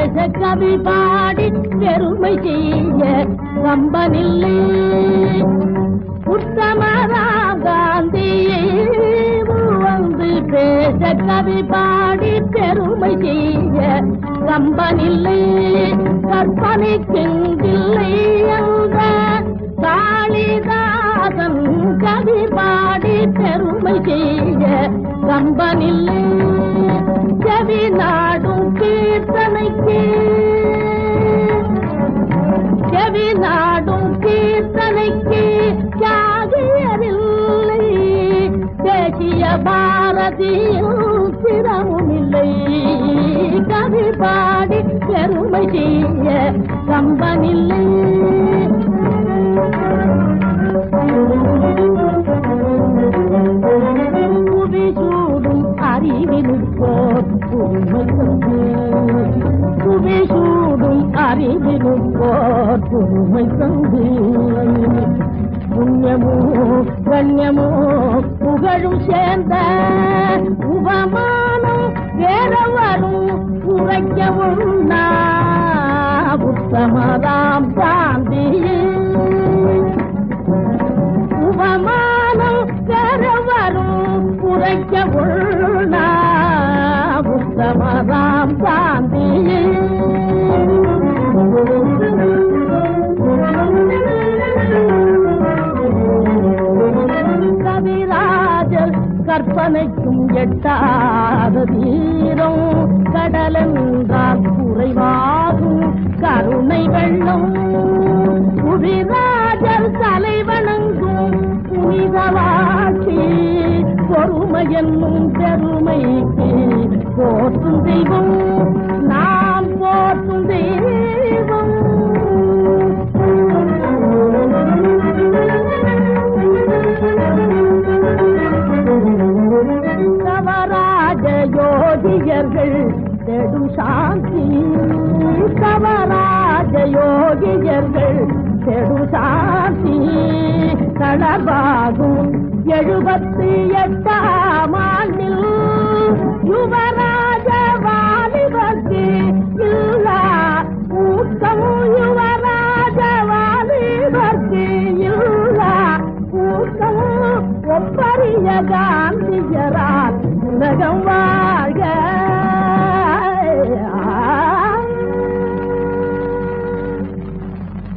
பேச கவி பாடி பெருமை செய்ய கம்பனில்லை உத்தமராம் காந்தியை வந்து பேச கவி பாடி பெருமை செய்ய கம்பனில்லை கற்பனைக்கெங்கில்லை அந்த காளிதாசன் கவி பாடி பெருமை செய்ய கம்பனில்லை செவி நாடும் கீர்த்தனைக்கு செவி நாடும் கீர்த்தனைக்கு தியாகியரில்லை தேசிய பாரதியும் சிரமும் இல்லை கவி பாடி பெருமை செய்ய கம்பனில்லை புவி சூடும் அறிவினுக்கோர் உண்மை தந்து புவி சூடும் அறிவினுக்கோர் உண்மை தந்து புண்ணியமோ கண்ணியமோ புகழும் சேர்ந்த உபமானம் வேறவரும் உரைக்கவும் உத்தமராம் சாந்தியே உபமானம் கரவரும் குறைக்க உள்ள உத்தமராம் சாந்தி கவிராஜர் கற்பனைக்கும் எட்டாத தீரம் கடலென்றால் குறைவாகும் கருணை வெள்ளம் புவிராஜர் தலை வணங்கும் புனிதவாட்சி பொறுமை என்னும் பெருமைக்கு போற்றும் தெய்வம் நாம் போற்றும் தெய்வம் கவராஜ யோகியர்கள் தேடும் சாந்தி கவராஜ யோகியர்கள் தேடும் சாந்தி தளபாகும் எழுபத்தி எட்டாம் ஆண்டில் யுவரா